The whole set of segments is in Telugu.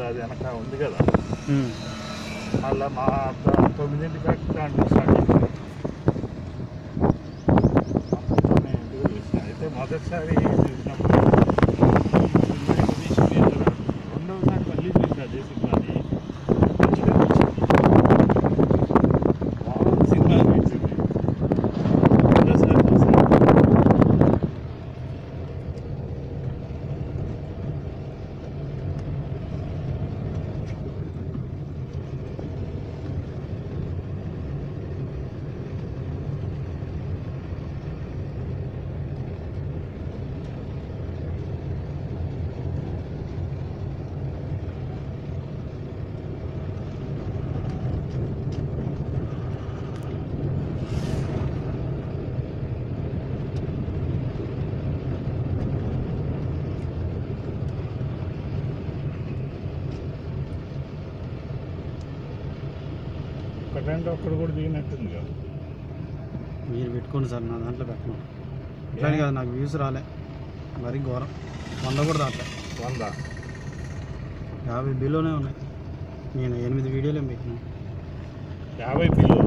అది వెనక ఉంది కదా ఉమ్. మళ్ళీ మా త- తొమ్మిదింటికి దాంట్లో స్టార్ట్ చేసాం అప్పుడు నేను ఇంటికి చూసిన అయితే మొదటిసారి చూసినప్పుడు సినిమా ఎగ్జిబిషన్ మీద రెండవసారి మళ్ళీ చూసిన అదే సినిమాని మంచిగా అనిపించింది. బాగుంది సినిమా అనిపించింది రెండోసారి చూసాను ఒకటంటే ఒక్కడు కూడా దిగినట్టుంది కదా మీరు పెట్టుకోండి సార్ నా దాంట్లో పెట్టను ఇట్లానే కదా నాకు వ్యూస్ రాలే మరీ ఘోరం వంద కూడా దాట్లే వంద యాభై బిలోనే ఉన్నాయి నేను ఎనిమిది వీడియోలు ఏం పెట్టినా యాభై బిల్లు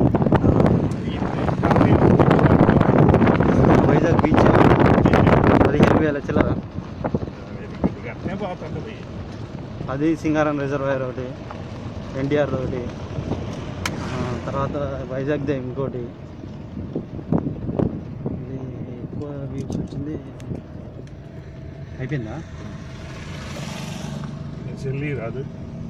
వైజాగ్ బీచ్ పదిహేను వేల చిల్లర అట్నే పోతుంటది అది సింగారం రిజర్వాయర్ ఒకటి ఎన్టీఆర్ ఒకటి ఆ, తర్వాత వైజాగ్దే ఇంకోటి ఇది ఎక్కువ వ్యూస్ వచ్చింది అయిపోయిందా చెల్లి రాదు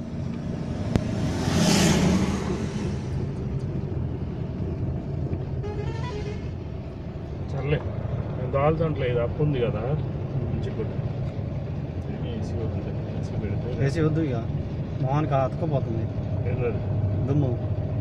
సర్లే నేను దాల్చంట్లే ఇది అప్పు ఉంది కదా మంచి కొట్టు ఏసీ వద్దు ఏసీ పెడితే వేసి వద్దు ఇక మొహానికి అతుక్కుపోతుంది ఏంటది దుమ్ము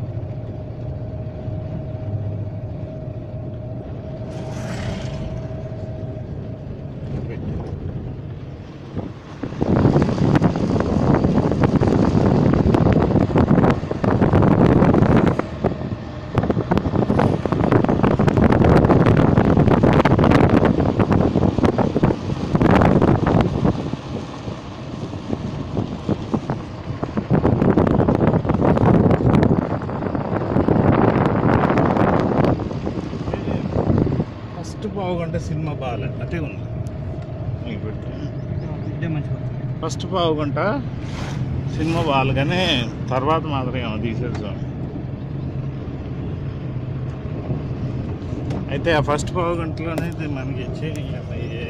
ఫస్ట్ పావు గంట సినిమా బాగాలే అటే ఉంది నీకు పెట్టు. ఇదే మంచిగా ఫస్ట్ పావు గంట సినిమా బాగానే తర్వాత మాత్రం ఏమో తీసేసాం అయితే ఆ ఫస్ట్ పావు గంటలోనే ఇది మనకి ఇచ్చే